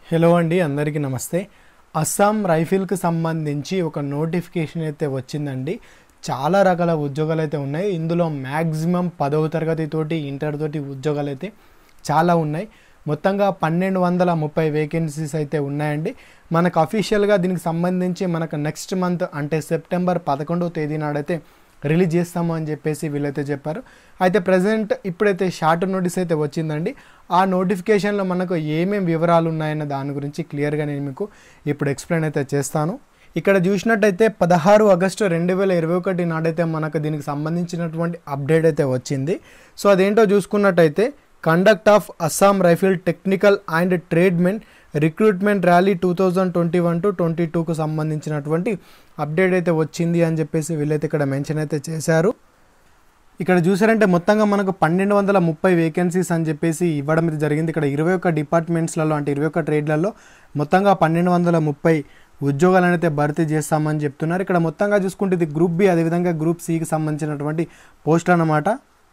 hello అండి అందరికీ నమస్తే అస్సాం రైఫిల్కి సంబంధించి ఒక నోటిఫికేషన్ అయితే వచ్చిందండి చాలా రకాల ఉద్యోగాలు అయితే ఉన్నాయి ఇందులో మ్యాక్సిమం పదవ తరగతి తోటి ఇంటర్ తోటి ఉద్యోగాలు అయితే చాలా ఉన్నాయి మొత్తంగా పన్నెండు వందల ముప్పై వేకెన్సీస్ అయితే ఉన్నాయండి మనకు అఫీషియల్గా దీనికి సంబంధించి మనకు నెక్స్ట్ మంత్ అంటే సెప్టెంబర్ పదకొండవ తేదీ నాడైతే రిలీజ్ చేస్తాము అని చెప్పేసి వీళ్ళైతే చెప్పారు అయితే ప్రజెంట్ ఇప్పుడైతే షార్ట్ నోటీస్ అయితే వచ్చిందండి ఆ నోటిఫికేషన్లో మనకు ఏమేమి వివరాలు ఉన్నాయన్న దాని గురించి క్లియర్గా నేను మీకు ఇప్పుడు ఎక్స్ప్లెయిన్ అయితే చేస్తాను ఇక్కడ చూసినట్టయితే పదహారు ఆగస్టు రెండు వేల ఇరవై ఒకటి నాడైతే మనకు దీనికి సంబంధించినటువంటి అప్డేట్ అయితే వచ్చింది సో అదేంటో చూసుకున్నట్టయితే conduct of Assam rifle technical and tradesmen recruitment rally two thousand twenty one to twenty టూకు సంబంధించినటువంటి అప్డేట్ అయితే వచ్చింది అని చెప్పేసి వీళ్ళైతే ఇక్కడ మెన్షన్ అయితే చేశారు ఇక్కడ చూసారంటే మొత్తంగా మనకు పన్నెండు వందల ముప్పై వేకెన్సీస్ అని చెప్పేసి ఇవ్వడం అయితే జరిగింది ఇక్కడ ఇరవై ఒక్క డిపార్ట్మెంట్స్లలో అంటే ఇరవై ఒక్క ట్రేడ్లలో మొత్తంగా పన్నెండు వందల ముప్పై ఉద్యోగాలను అయితే భర్తీ చేస్తామని చెప్తున్నారు ఇక్కడ మొత్తంగా చూసుకుంటే ఇది గ్రూప్ బి అదేవిధంగా గ్రూప్ సికి సంబంధించినటువంటి పోస్ట్ అన్నమాట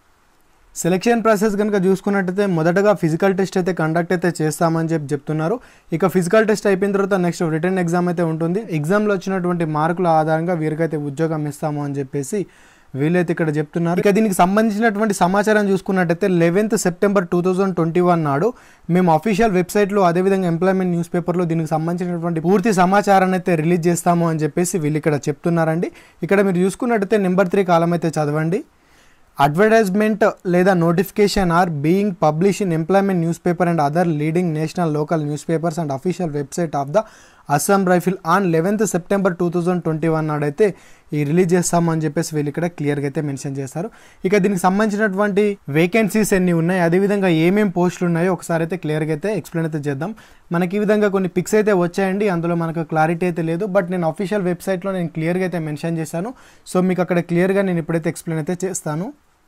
సెలక్షన్ ప్రాసెస్ కనుక చూసుకున్నట్టయితే మొదటగా ఫిజికల్ టెస్ట్ అయితే కండక్ట్ అయితే చేస్తామని చెప్పి చెప్తున్నారు ఇక ఫిజికల్ టెస్ట్ అయిపోయిన తర్వాత నెక్స్ట్ రిటర్న్ ఎగ్జామ్ అయితే ఉంటుంది ఎగ్జామ్లో వచ్చినటువంటి మార్కుల ఆధారంగా వీరికైతే ఉద్యోగం ఇస్తాము అని చెప్పేసి వీళ్ళైతే ఇక్కడ చెప్తున్నారు ఇక దీనికి సంబంధించినటువంటి సమాచారం చూసుకున్నట్టయితే eleventh September two thousand twenty one నాడు మేము అఫీషియల్ వెబ్సైట్లో అదేవిధంగా ఎంప్లాయ్మెంట్ న్యూస్ పేపర్లో దీనికి సంబంధించినటువంటి పూర్తి సమాచారాన్ని అయితే రిలీజ్ చేస్తాము అని చెప్పేసి వీళ్ళు ఇక్కడ చెప్తున్నారండి ఇక్కడ మీరు చూసుకున్నట్టయితే నెంబర్ త్రీ కాలం అయితే చదవండి అడ్వర్టైజ్మెంట్ లేదా notification are being publish in employment news paper and other leading national local news papers and official website of the Assam rifle on eleventh September two thousand twenty one నాడైతే ఈ release చేస్తామని చెప్పేసి వీళ్ళు ఇక్కడ క్లియర్గా అయితే మెన్షన్ చేస్తారు ఇక దీనికి సంబంధించినటువంటి వేకెన్సీస్ ఎన్ని ఉన్నాయి అదేవిధంగా ఏమేమి పోస్టులు ఉన్నాయో ఒకసారి అయితే క్లియర్గా అయితే ఎక్స్ప్లెయిన్ అయితే చేద్దాం మనకి ఈ విధంగా కొన్ని పిక్స్ అయితే వచ్చాయండి అందులో మనకు క్లారిటీ అయితే లేదు బట్ నేను అఫీషియల్ వెబ్సైట్లో నేను క్లియర్గా అయితే మెన్షన్ చేశాను సో మీకు అక్కడ క్లియర్గా నేను ఇప్పుడైతే ఎక్స్ప్లెయిన్ అయితే చేస్తాను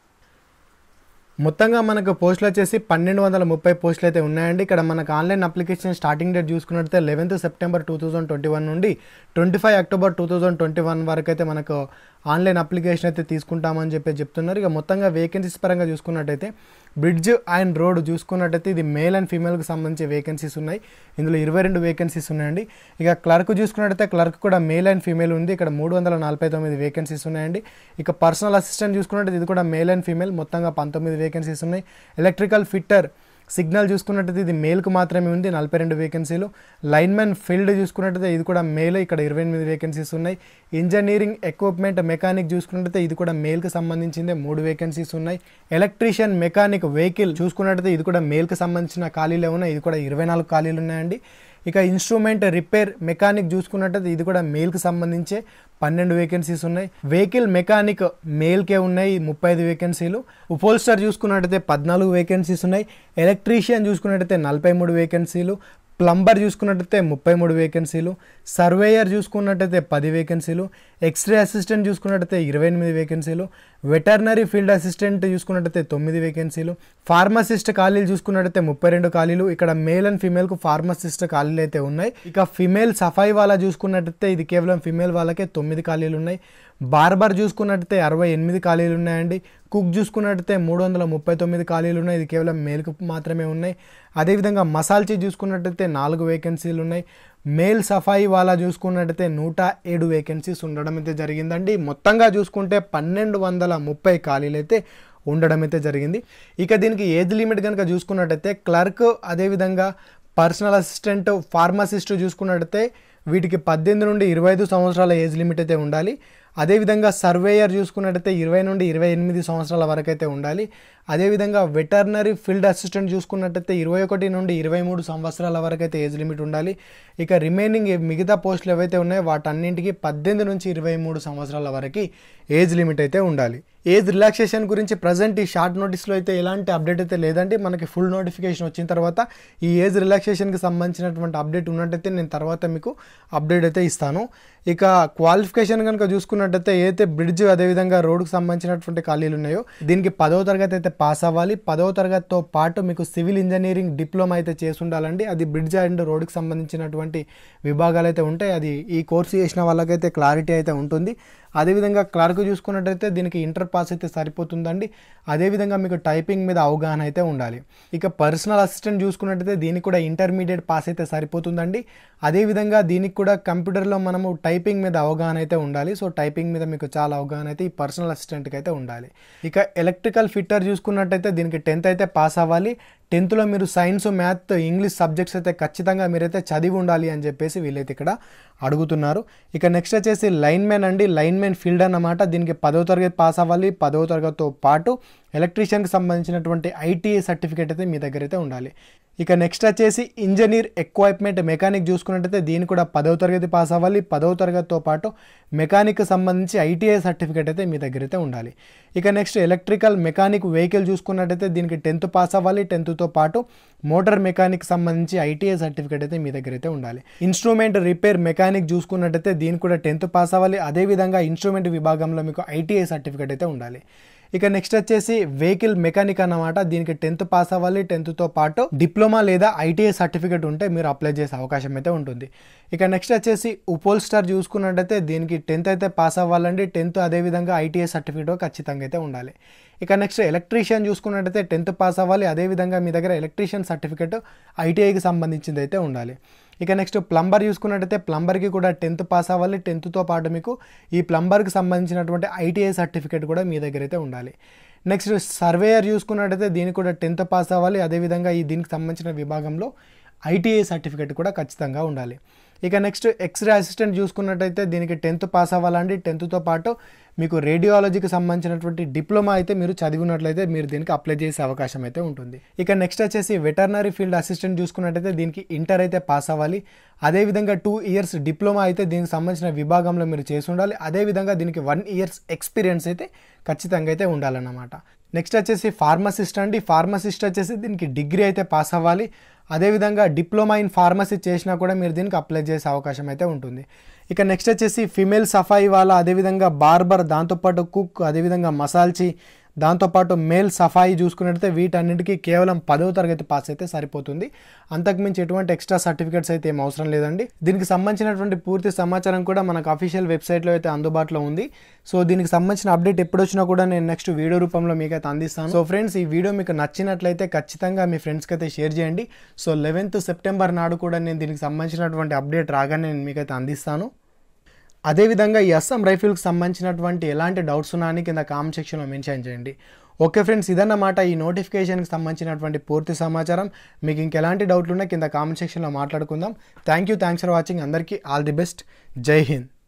మొత్తంగా మనకు పోస్టులు వచ్చేసి పన్నెండు వందల ముప్పై పోస్టులు అయితే ఉన్నాయండి ఇక్కడ మనకు ఆన్లైన్ అప్లికేషన్ స్టార్టింగ్ డేట్ చూసుకున్నట్లయితే eleventh September two thousand twenty one నుండి twenty five October two thousand twenty one వరకు అయితే మనకు ఆన్లైన్ అప్లికేషన్ అయితే తీసుకుంటామని చెప్పి చెప్తున్నారు ఇక మొత్తంగా వేకెన్సీస్ పరంగా చూసుకున్నట్టయితే బ్రిడ్జ్ అండ్ రోడ్ చూసుకున్నట్టయితే ఇది మేల్ అండ్ ఫీమేల్కి సంబంధించి వేకెన్సీస్ ఉన్నాయి ఇందులో ఇరవై రెండు వేకెన్సీస్ ఉన్నాయండి ఇక క్లర్క్ చూసుకున్నట్టయితే క్లర్క్ కూడా మేల్ అండ్ ఫీమేల్ ఉంది ఇక్కడ మూడు వందల నలభై తొమ్మిది వేకెన్సీస్ ఉన్నాయండి ఇక పర్సనల్ అసిస్టెంట్ చూసుకున్నట్టయితే ఇది కూడా మేల్ అండ్ ఫీమేల్ మొత్తంగా పంతొమ్మిది వేకెన్సీస్ ఉన్నాయి ఎలక్ట్రికల్ ఫిట్టర్ సిగ్నల్ చూసుకున్నట్టయితే ఇది మేల్కు మాత్రమే ఉంది నలభై రెండు వేకెన్సీలు లైన్మెన్ ఫీల్డ్ చూసుకున్నట్టయితే ఇది కూడా మేల్ ఇక్కడ ఇరవై ఎనిమిది వేకెన్సీస్ ఉన్నాయి ఇంజనీరింగ్ ఎక్విప్మెంట్ మెకానిక్ చూసుకున్నట్టయితే ఇది కూడా మేల్కి సంబంధించిందే మూడు వేకెన్సీస్ ఉన్నాయి ఎలక్ట్రీషియన్ మెకానిక్ వెహికల్ చూసుకున్నట్టయితే ఇది కూడా మేల్కి సంబంధించిన ఖాళీలే ఉన్నాయి ఇది కూడా ఇరవై నాలుగు ఖాళీలు ఉన్నాయండి ఇక ఇన్స్ట్రుమెంట్ రిపేర్ మెకానిక్ చూసుకున్నట్టయితే ఇది కూడా మేల్కి సంబంధించే పన్నెండు వేకెన్సీస్ ఉన్నాయి వెహికల్ మెకానిక్ మేల్కే ఉన్నాయి ముప్పై ఐదు వేకెన్సీలు ఉపోల్స్టర్ చూసుకున్నట్టయితే పద్నాలుగు వేకెన్సీస్ ఉన్నాయి ఎలక్ట్రీషియన్ చూసుకున్నట్టయితే నలభై మూడు వేకెన్సీలు ప్లంబర్ చూసుకున్నట్టయితే ముప్పై మూడు వేకెన్సీలు సర్వేయర్ చూసుకున్నట్టయితే పది వేకెన్సీలు ఎక్స్రే అసిస్టెంట్ చూసుకున్నట్టయితే ఇరవై ఎనిమిది వేకెన్సీలు వెటర్నరీ ఫీల్డ్ అసిస్టెంట్ చూసుకున్నట్టయితే తొమ్మిది వేకెన్సీలు ఫార్మసిస్ట్ ఖాళీలు చూసుకున్నట్టయితే ముప్పై రెండు ఖాళీలు ఇక్కడ మేల్ అండ్ ఫీమేల్కు ఫార్మసిస్ట్ ఖాళీలు అయితే ఉన్నాయి ఇక ఫిమేల్ సఫాయి వాళ్ళ చూసుకున్నట్టయితే ఇది కేవలం ఫిమేల్ వాళ్ళకే తొమ్మిది ఖాళీలు ఉన్నాయి బార్బర్ చూసుకున్నట్టయితే అరవై ఎనిమిది ఖాళీలు ఉన్నాయండి కుక్ చూసుకున్నట్టయితే మూడు వందల ముప్పై తొమ్మిది ఖాళీలు ఉన్నాయి ఇది కేవలం మేల్కు మాత్రమే ఉన్నాయి అదేవిధంగా మసాల్చీ చూసుకున్నట్టయితే నాలుగు వేకెన్సీలు ఉన్నాయి మేల్ సఫాయి వాళ్ళ చూసుకున్నట్టయితే నూట ఏడు వేకెన్సీస్ ఉండడం అయితే జరిగిందండి మొత్తంగా చూసుకుంటే పన్నెండు వందల ముప్పై ఖాళీలు అయితే ఉండడం అయితే జరిగింది ఇక దీనికి ఏజ్ లిమిట్ కనుక చూసుకున్నట్టయితే క్లర్క్ అదేవిధంగా పర్సనల్ అసిస్టెంట్ ఫార్మసిస్ట్ చూసుకున్నట్టయితే వీటికి పద్దెనిమిది నుండి ఇరవై ఐదు సంవత్సరాల ఏజ్ లిమిట్ అయితే ఉండాలి అదేవిధంగా సర్వేయర్ చూసుకున్నట్టయితే ఇరవై నుండి ఇరవై ఎనిమిది సంవత్సరాల వరకు అయితే ఉండాలి అదేవిధంగా వెటర్నరీ ఫీల్డ్ అసిస్టెంట్ చూసుకున్నట్టయితే ఇరవై ఒకటి నుండి ఇరవై మూడు సంవత్సరాల వరకు అయితే ఏజ్ లిమిట్ ఉండాలి ఇక రిమైనింగ్ మిగతా పోస్టులు ఏవైతే ఉన్నాయో వాటన్నింటికి పద్దెనిమిది నుంచి ఇరవై మూడు సంవత్సరాల వరకు ఏజ్ లిమిట్ అయితే ఉండాలి ఏజ్ రిలాక్సేషన్ గురించి ప్రజెంట్ ఈ షార్ట్ నోటీస్లో అయితే ఎలాంటి అప్డేట్ అయితే లేదండి మనకి ఫుల్ నోటిఫికేషన్ వచ్చిన తర్వాత ఈ ఏజ్ రిలాక్సేషన్కి సంబంధించినటువంటి అప్డేట్ ఉన్నట్టయితే నేను తర్వాత మీకు అప్డేట్ అయితే ఇస్తాను ఇక క్వాలిఫికేషన్ కనుక చూసుకున్న చూసుకున్నట్టయితే ఏదైతే బ్రిడ్జ్ అదేవిధంగా రోడ్డుకు సంబంధించినటువంటి ఖాళీలు ఉన్నాయో దీనికి పదవ తరగతి అయితే పాస్ అవ్వాలి పదవ తరగతితో పాటు మీకు సివిల్ ఇంజనీరింగ్ డిప్లొమా అయితే చేసి ఉండాలండి అది బ్రిడ్జ్ అండ్ రోడ్డుకి సంబంధించినటువంటి విభాగాలు అయితే ఉంటాయి అది ఈ కోర్సు చేసిన వాళ్ళకైతే క్లారిటీ అయితే ఉంటుంది అదేవిధంగా క్లర్క్ చూసుకున్నట్టయితే దీనికి ఇంటర్ పాస్ అయితే సరిపోతుందండి అదేవిధంగా మీకు టైపింగ్ మీద అవగాహన అయితే ఉండాలి ఇక పర్సనల్ అసిస్టెంట్ చూసుకున్నట్టయితే దీనికి కూడా ఇంటర్మీడియట్ పాస్ అయితే సరిపోతుందండి అదేవిధంగా దీనికి కూడా కంప్యూటర్లో మనము టైపింగ్ మీద అవగాహన అయితే ఉండాలి సో టైపింగ్ మీద మీకు చాలా అవగాహన అయితే ఈ పర్సనల్ అసిస్టెంట్కి అయితే ఉండాలి ఇక ఎలక్ట్రికల్ ఫిట్టర్ చూసుకున్నట్టయితే దీనికి టెన్త్ అయితే పాస్ అవ్వాలి టెన్త్లో మీరు సైన్స్ మ్యాథ్ ఇంగ్లీష్ సబ్జెక్ట్స్ అయితే ఖచ్చితంగా మీరైతే చదివి ఉండాలి అని చెప్పేసి వీళ్ళైతే ఇక్కడ అడుగుతున్నారు ఇక నెక్స్ట్ వచ్చేసి లైన్ మ్యాన్ అండి లైన్ మ్యాన్ ఫీల్డ్ అన్నమాట దీనికి పదో తరగతి పాస్ అవ్వాలి పదవ తరగతితో పాటు ఎలక్ట్రీషియన్కి సంబంధించినటువంటి ఐటీఐ సర్టిఫికేట్ అయితే మీ దగ్గర అయితే ఉండాలి ఇక నెక్స్ట్ వచ్చేసి ఇంజనీర్ ఎక్విప్మెంట్ మెకానిక్ చూసుకున్నట్టయితే దీని కూడా పదవ తరగతి పాస్ అవ్వాలి పదవ తరగతితో పాటు మెకానిక్ సంబంధించి ఐటీఐ సర్టిఫికేట్ అయితే మీ దగ్గర అయితే ఉండాలి ఇక నెక్స్ట్ ఎలక్ట్రికల్ మెకానిక్ వెహికల్ చూసుకున్నట్టయితే దీనికి టెన్త్ పాస్ అవ్వాలి టెన్త్తో పాటు మోటార్ మెకానిక్ సంబంధించి ఐటీఐ సర్టిఫికేట్ అయితే మీ దగ్గర అయితే ఉండాలి ఇన్స్ట్రుమెంట్ రిపేర్ మెకానిక్ చూసుకున్నట్టయితే దీనికి కూడా టెన్త్ పాస్ అవ్వాలి అదేవిధంగా ఇన్స్ట్రుమెంట్ విభాగంలో మీకు ఐటీఐ సర్టిఫికేట్ అయితే ఉండాలి ఇక నెక్స్ట్ వచ్చేసి వెహికల్ మెకానిక్ అన్నమాట దీనికి టెన్త్ పాస్ అవ్వాలి టెన్త్తో పాటు డిప్లొమా లేదా ఐటీఐ సర్టిఫికేట్ ఉంటే మీరు అప్లై చేసే అవకాశం అయితే ఉంటుంది ఇక నెక్స్ట్ వచ్చేసి ఉపోల్ స్టార్ చూసుకున్నట్టయితే దీనికి టెన్త్ అయితే పాస్ అవ్వాలండి టెన్త్ అదేవిధంగా ఐటీఐ సర్టిఫికేట్ ఖచ్చితంగా అయితే ఉండాలి ఇక నెక్స్ట్ ఎలక్ట్రీషియన్ చూసుకున్నట్టయితే టెన్త్ పాస్ అవ్వాలి అదేవిధంగా మీ దగ్గర ఎలక్ట్రీషియన్ సర్టిఫికేట్ ఐటీఐకి సంబంధించింది అయితే ఉండాలి ఇక నెక్స్ట్ ప్లంబర్ చూసుకున్నట్టయితే ప్లంబర్కి కూడా టెన్త్ పాస్ అవ్వాలి టెన్త్తో పాటు మీకు ఈ ప్లంబర్కి సంబంధించినటువంటి ఐటీఐ సర్టిఫికేట్ కూడా మీ దగ్గర అయితే ఉండాలి నెక్స్ట్ సర్వేయర్ చూసుకున్నట్టయితే దీనికి కూడా టెన్త్ పాస్ అవ్వాలి అదేవిధంగా ఈ దీనికి సంబంధించిన విభాగంలో ఐటీఐ సర్టిఫికేట్ కూడా ఖచ్చితంగా ఉండాలి ఇక నెక్స్ట్ ఎక్స్రే అసిస్టెంట్ చూసుకున్నట్టయితే దీనికి టెన్త్ పాస్ అవ్వాలండి టెన్త్తో పాటు మీకు రేడియాలజీకి సంబంధించినటువంటి డిప్లొమా అయితే మీరు చదివినట్లయితే మీరు దీనికి అప్లై చేసే అవకాశం అయితే ఉంటుంది ఇక నెక్స్ట్ వచ్చేసి వెటర్నరీ ఫీల్డ్ అసిస్టెంట్ చూసుకున్నట్టయితే దీనికి ఇంటర్ అయితే పాస్ అవ్వాలి అదేవిధంగా టూ ఇయర్స్ డిప్లొమా అయితే దీనికి సంబంధించిన విభాగంలో మీరు చేసి ఉండాలి అదేవిధంగా దీనికి వన్ ఇయర్స్ ఎక్స్పీరియన్స్ అయితే ఖచ్చితంగా అయితే ఉండాలన్నమాట నెక్స్ట్ వచ్చేసి ఫార్మసిస్ట్ అండి ఫార్మసిస్ట్ వచ్చేసి దీనికి డిగ్రీ అయితే పాస్ అవ్వాలి అదేవిధంగా డిప్లొమా ఇన్ ఫార్మసీ చేసినా కూడా మీరు దీనికి అప్లై చేసే అవకాశం అయితే ఉంటుంది ఇక నెక్స్ట్ వచ్చేసి ఫిమేల్ సఫాయి వాళ్ళ అదేవిధంగా బార్బర్ దాంతోపాటు కుక్ అదేవిధంగా మసాల్చి దాంతోపాటు మేల్ సఫాయి చూసుకున్నట్టయితే వీటన్నిటికీ కేవలం పదవ తరగతి పాస్ అయితే సరిపోతుంది అంతకుమించి ఎటువంటి ఎక్స్ట్రా సర్టిఫికేట్స్ అయితే ఏం అవసరం లేదండి దీనికి సంబంధించినటువంటి పూర్తి సమాచారం కూడా మనకు అఫీషియల్ వెబ్సైట్లో అయితే అందుబాటులో ఉంది సో దీనికి సంబంధించిన అప్డేట్ ఎప్పుడు వచ్చినా కూడా నేను నెక్స్ట్ వీడియో రూపంలో మీకు అయితే అందిస్తాను సో ఫ్రెండ్స్ ఈ వీడియో మీకు నచ్చినట్లయితే ఖచ్చితంగా మీ ఫ్రెండ్స్కి అయితే షేర్ చేయండి సో లెవెన్త్ సెప్టెంబర్ నాడు కూడా నేను దీనికి సంబంధించినటువంటి అప్డేట్ రాగానే నేను మీకైతే అందిస్తాను అదేవిధంగా ఈ అస్సాం రైఫిల్కి సంబంధించినటువంటి ఎలాంటి డౌట్స్ ఉన్నాయని కింద కామెంట్ సెక్షన్లో మెన్షన్ చేయండి ఓకే ఫ్రెండ్స్ ఇదన్నమాట ఈ నోటిఫికేషన్కి సంబంధించినటువంటి పూర్తి సమాచారం మీకు ఇంకెలాంటి డౌట్లు ఉన్నా కింద కామెంట్ సెక్షన్లో మాట్లాడుకుందాం thank you thanks for watching అందరికీ all the best Jai Hind